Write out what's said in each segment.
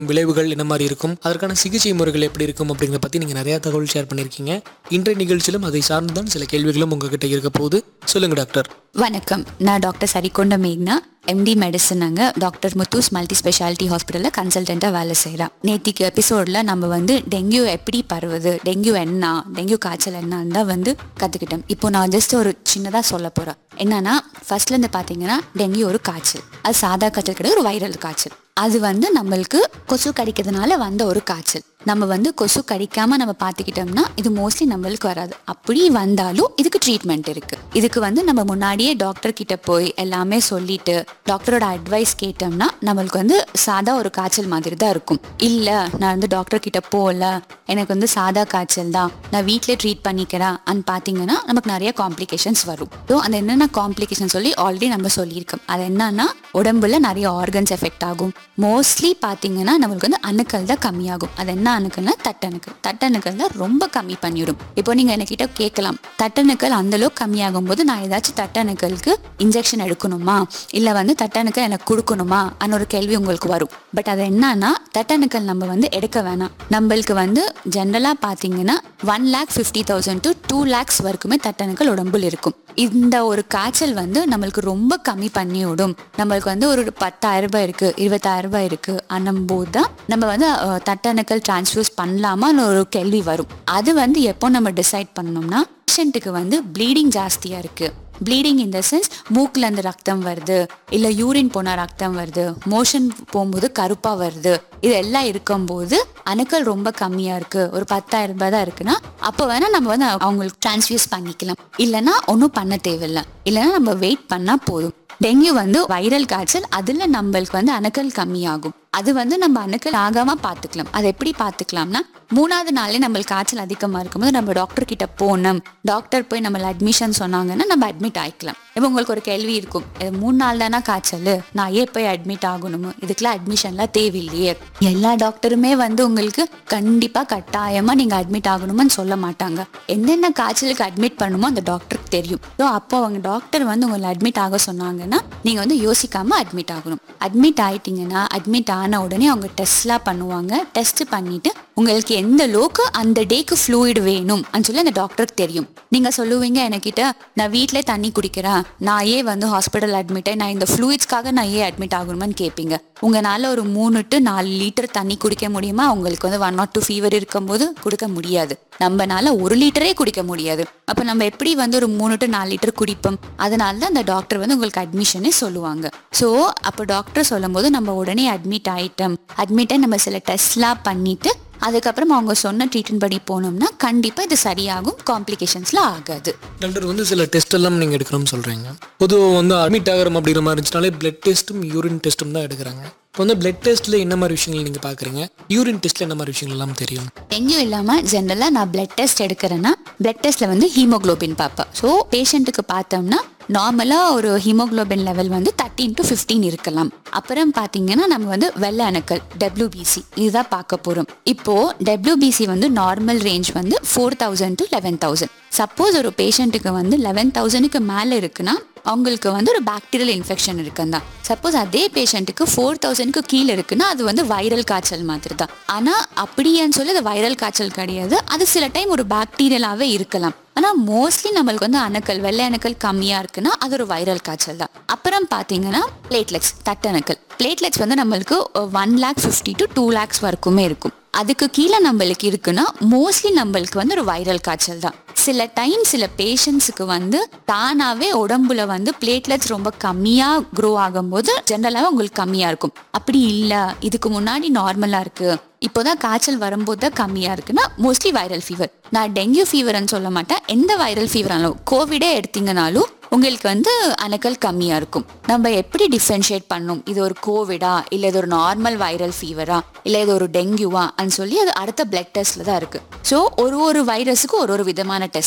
விளைவுகள் என்ன மாதிரி இருக்கும் அதற்கான சிகிச்சை முறைகள் எப்படி இருக்கும் அப்படிங்கிறத பற்றி நீங்கள் நிறையா தகவல் ஷேர் பண்ணியிருக்கீங்க இன்றைய நிகழ்ச்சியிலும் அதை சார்ந்து தான் சில கேள்விகளும் உங்ககிட்ட இருக்க போகுது சொல்லுங்க டாக்டர் வணக்கம் நான் டாக்டர் சரிகொண்ட மேக்னா எம்டி மெடிசனாங்க டாக்டர் முத்தூஸ் மல்டி ஸ்பெஷாலிட்டி ஹாஸ்பிட்டலில் கன்சல்டண்ட்டாக வேலை செய்கிறேன் நேத்திக்கு எபிசோடில் நம்ம வந்து டெங்கு எப்படி பரவுது டெங்கு என்ன டெங்கு காய்ச்சல் என்னன்னு தான் வந்து கற்றுக்கிட்டோம் இப்போ நான் ஜஸ்ட் ஒரு சின்னதாக சொல்ல போகிறேன் என்னன்னா ஃபர்ஸ்ட்லேருந்து பார்த்தீங்கன்னா டெங்கு ஒரு காய்ச்சல் அது சாதா காய்ச்சல் கிடையாது ஒரு வைரல் காய்ச்சல் அது வந்து நம்மளுக்கு கொசு கடிக்கிறதுனால வந்த ஒரு காய்ச்சல் நம்ம வந்து கொசு கடிக்காம நம்ம பார்த்துக்கிட்டோம்னா இது மோஸ்ட்லி நம்மளுக்கு வராது அப்படி வந்தாலும் இதுக்கு ட்ரீட்மெண்ட் இருக்கு இதுக்கு வந்து நம்ம முன்னாடியே டாக்டர் கிட்ட போய் எல்லாமே சொல்லிட்டு டாக்டரோட அட்வைஸ் கேட்டோம்னா நம்மளுக்கு வந்து சாதா ஒரு காய்ச்சல் மாதிரி தான் இருக்கும் இல்ல நான் வந்து டாக்டர் கிட்ட போகல எனக்கு வந்து சாதா காய்ச்சல் தான் நான் வீட்டிலே ட்ரீட் பண்ணிக்கிறேன் அண்ட் பார்த்தீங்கன்னா நமக்கு நிறைய காம்ப்ளிகேஷன்ஸ் வரும் ஸோ அந்த என்னென்ன காம்ப்ளிகேஷன் சொல்லி ஆல்ரெடி நம்ம சொல்லியிருக்கோம் அது என்னன்னா உடம்புல நிறைய ஆர்கன்ஸ் எஃபெக்ட் ஆகும் மோஸ்ட்லி பார்த்தீங்கன்னா நம்மளுக்கு வந்து அணுக்கள் தான் கம்மியாகும் அது என்ன அணுக்கள்னா தட்டணுக்கள் தட்டணுக்கள் தான் ரொம்ப கம்மி பண்ணிவிடும் இப்போ நீங்கள் என்கிட்ட கேட்கலாம் தட்டணுக்கள் அந்த அளவுக்கு கம்மியாகும் போது நான் ஏதாச்சும் தட்டணுக்களுக்கு இன்ஜெக்ஷன் எடுக்கணுமா இல்லை வந்து தட்டணுக்கள் எனக்கு கொடுக்கணுமா அன்னு ஒரு கேள்வி உங்களுக்கு வரும் பட் அது என்னன்னா தட்டணுக்கள் நம்ம வந்து எடுக்க வேணாம் நம்மளுக்கு வந்து ஜென்ரலாக பார்த்தீங்கன்னா one lakh fifty thousand to two lakhs வரைக்குமே தட்டணுக்கள் உடம்புல இருக்கும் இந்த ஒரு காய்ச்சல் வந்து நம்மளுக்கு ரொம்ப கம்மி பண்ணி விடும் நம்மளுக்கு வந்து ஒரு பத்தாயிரம் ரூபாய் இருக்கு இருபத்தாயிரம் ரூபாய் இருக்கு போது தான் நம்ம வந்து அஹ், தட்டணுக்கள் டிரான்ஸ்ஃபியூஸ் பண்ணலாமான்னு ஒரு கேள்வி வரும் அது வந்து எப்போ நம்ம டிசைட் பண்ணணும்னா பேஷண்ட்டுக்கு வந்து ப்ளீடிங் ஜாஸ்தியா இருக்கு ப்ளீடிங் இன் த சென்ஸ் மூக்குல இருந்து ரத்தம் வருது இல்ல யூரின் போனா ரத்தம் வருது மோஷன் போகும்போது கருப்பா வருது இது எல்லாம் இருக்கும்போது அணுக்கள் ரொம்ப கம்மியா இருக்கு ஒரு பத்தாயிரம் ரூபாய் தான் இருக்குன்னா அப்போ வேணா நம்ம வந்து அவங்களுக்கு டிரான்ஸ்ஃபியூஸ் பண்ணிக்கலாம் இல்லைன்னா ஒன்றும் பண்ண தேவையில்லை இல்லைன்னா நம்ம வெயிட் பண்ணா போதும் டெங்கு வந்து வைரல் காய்ச்சல் அதுல நம்மளுக்கு வந்து அணுக்கள் கம்மியாகும் அது வந்து நம்ம அணுக்கள் ஆகாம பார்த்துக்கலாம் அதை எப்படி பார்த்துக்கலாம்னா மூணாவது நாளே நம்மளுக்கு காய்ச்சல் அதிகமா இருக்கும்போது நம்ம டாக்டர் கிட்ட போனோம் டாக்டர் போய் நம்மள அட்மிஷன் சொன்னாங்கன்னா நம்ம அட்மிட் ஆயிக்கலாம் இப்போ உங்களுக்கு ஒரு கேள்வி இருக்கும் இது மூணு நாள் தானே காய்ச்சல் நான் ஏன் போய் அட்மிட் ஆகணுமோ இதுக்கெல்லாம் அட்மிஷன்லாம் தேவையில்லையே எல்லா டாக்டருமே வந்து உங்களுக்கு கண்டிப்பா கட்டாயமா நீங்க அட்மிட் ஆகணும்னு சொல்ல மாட்டாங்க என்னென்ன காய்ச்சலுக்கு அட்மிட் பண்ணுமோ அந்த டாக்டருக்கு தெரியும் ஸோ அப்போ அவங்க டாக்டர் வந்து உங்களை அட்மிட் ஆக சொன்னாங்கன்னா நீங்க வந்து யோசிக்காம அட்மிட் ஆகணும் அட்மிட் ஆயிட்டீங்கன்னா அட்மிட் ஆன உடனே அவங்க டெஸ்ட்லாம் பண்ணுவாங்க டெஸ்ட் பண்ணிட்டு உங்களுக்கு எந்த அளவுக்கு அந்த டேக்கு ஃப்ளூயிட் வேணும் அப்படின்னு சொல்லி அந்த டாக்டருக்கு தெரியும் நீங்க சொல்லுவீங்க என்கிட்ட நான் வீட்டிலே தண்ணி குடிக்கிறேன் நான் ஏன் வந்து ஹாஸ்பிட்டல் அட்மிட் ஆகி நான் இந்த ஃப்ளூயிட்ஸ்க்காக நான் ஏன் அட்மிட் ஆகணுமான்னு கேட்பீங்க உங்களால ஒரு மூணு டு நாலு லிட்டர் தண்ணி குடிக்க முடியுமா உங்களுக்கு வந்து ஒன் நாட் டூ ஃபீவர் இருக்கும்போது கொடுக்க முடியாது நம்மனால ஒரு லிட்டரே குடிக்க முடியாது அப்போ நம்ம எப்படி வந்து ஒரு மூணு டு நாலு லிட்டர் குடிப்போம் அதனால தான் அந்த டாக்டர் வந்து உங்களுக்கு அட்மிஷனே சொல்லுவாங்க ஸோ அப்போ டாக்டர் சொல்லும்போது நம்ம உடனே அட்மிட் ஆயிட்டோம் அட்மிட்டை நம்ம சில டெஸ்ட்லாம் பண்ணிட்டு அதுக்கப்புறம் அவங்க சொன்ன ட்ரீட்மெண்ட் படி போனோம்னா கண்டிப்பாக இது சரியாகும் காம்ப்ளிகேஷன்ஸ்லாம் ஆகாது டாக்டர் வந்து சில டெஸ்ட் எல்லாம் நீங்கள் எடுக்கணும்னு சொல்கிறீங்க பொதுவாக வந்து அட்மிட் ஆகிறோம் அப்படிங்கிற மாதிரி இருந்துச்சுனாலே பிளட் டெஸ்ட்டும் யூரின் டெஸ்ட்டும் தான் எடுக்கிறாங்க இப்போ வந்து பிளட் டெஸ்ட்டில் என்ன மாதிரி விஷயங்கள் நீங்கள் பார்க்குறீங்க யூரின் டெஸ்ட்டில் என்ன மாதிரி விஷயங்கள் எல்லாம் தெரியும் எங்கேயும் இல்லாமல் ஜென்ரலாக நான் பிளட் டெஸ்ட் எடுக்கிறேன்னா பிளட் டெஸ்ட்டில் வந்து ஹீமோகுளோபின் பார்ப்பேன் ஸோ பேஷண்ட்டுக்கு பார்த்தோம்னா நார்மலாக ஒரு ஹீமோகுளோபின் லெவல் வந்து தேர்ட்டின் டு ஃபிஃப்டீன் இருக்கலாம் அப்புறம் பார்த்தீங்கன்னா நம்ம வந்து வெள்ளை அணுக்கள் டபிள்யூபிசி இதுதான் பார்க்க போகிறோம் இப்போ டபிள்யூபிசி வந்து நார்மல் ரேஞ்ச் வந்து four thousand to eleven thousand suppose ஒரு பேஷண்ட்டுக்கு வந்து லெவன் தௌசண்ட்க்கு மேலே இருக்குன்னா அவங்களுக்கு வந்து ஒரு பாக்டீரியல் இன்ஃபெக்ஷன் இருக்குன்னு தான் சப்போஸ் அதே பேஷண்ட்டுக்கு ஃபோர் தௌசண்ட்க்கு கீழே இருக்குன்னா அது வந்து வைரல் காய்ச்சல் மாதிரி தான் ஆனால் அப்படியேன்னு சொல்லி அது வைரல் காய்ச்சல் கிடையாது அது சில டைம் ஒரு பாக்டீரியலாகவே இருக்கலாம் ஆனால் மோஸ்ட்லி நம்மளுக்கு வந்து அணுக்கள் வெள்ளை அணுக்கள் கம்மியாக இருக்குன்னா அது ஒரு வைரல் காய்ச்சல் தான் அப்புறம் பார்த்தீங்கன்னா பிளேட்லெட்ஸ் தட்டணுக்கள் பிளேட்லெட்ஸ் வந்து நம்மளுக்கு one lakh fifty to two lakhs வரைக்குமே இருக்கும் அதுக்கு கீழே நம்மளுக்கு இருக்குன்னா மோஸ்ட்லி நம்மளுக்கு வந்து ஒரு வைரல் காய்ச்சல் தான் சில டைம் சில பேஷண்ட்ஸுக்கு வந்து தானாவே உடம்புல வந்து பிளேட்லெட்ஸ் ரொம்ப கம்மியா க்ரோ ஆகும்போது ஜென்ரலாவே உங்களுக்கு கம்மியா இருக்கும் அப்படி இல்ல இதுக்கு முன்னாடி நார்மலா இருக்கு இப்போதான் காய்ச்சல் வரும்போது தான் கம்மியா இருக்குன்னா மோஸ்ட்லி வைரல் ஃபீவர் நான் டெங்கு ஃபீவர்னு சொல்ல மாட்டேன் எந்த வைரல் ஃபீவராலும் கோவிடே எடுத்தீங்கனாலும் உங்களுக்கு வந்து அணுக்கள் கம்மியா இருக்கும் நம்ம எப்படி டிஃபரன்ஷியேட் பண்ணும் இது ஒரு கோவிடா இல்ல இது ஒரு நார்மல் வைரல் ஃபீவரா இல்ல இது ஒரு டெங்குவா சொல்லி அது அடுத்த பிளட் டெஸ்ட்ல தான் இருக்கு ஸோ ஒரு ஒரு வைரஸுக்கு ஒரு ஒரு விதமான டெஸ்ட்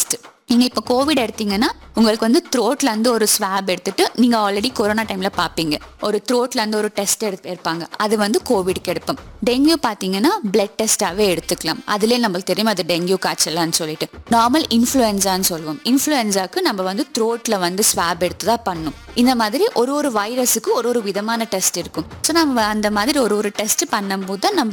நீங்கள் இப்போ கோவிட் எடுத்தீங்கன்னா உங்களுக்கு வந்து த்ரோட்ல இருந்து ஒரு ஸ்வாப் எடுத்துட்டு நீங்கள் ஆல்ரெடி கொரோனா டைமில் பார்ப்பீங்க ஒரு த்ரோட்ல இருந்து ஒரு டெஸ்ட் எடுத்து இருப்பாங்க அது வந்து கோவிட்க்கு எடுப்போம் டெங்கு பார்த்தீங்கன்னா பிளட் டெஸ்ட்டாகவே எடுத்துக்கலாம் அதுலேயே நம்மளுக்கு தெரியும் அது டெங்கு காய்ச்சலான்னு சொல்லிட்டு நார்மல் இன்ஃப்ளூயன்ஸான்னு சொல்லுவோம் இன்ஃப்ளூயன்ஸாக்கு நம்ம வந்து த்ரோட்ல வந்து ஸ்வாப் எடுத்து தான் பண்ணும் இந்த மாதிரி ஒரு ஒரு வைரஸுக்கு ஒரு ஒரு விதமான டெஸ்ட் இருக்கும் ஸோ நம்ம அந்த மாதிரி ஒரு ஒரு டெஸ்ட் பண்ணும்போது தான் நம்ம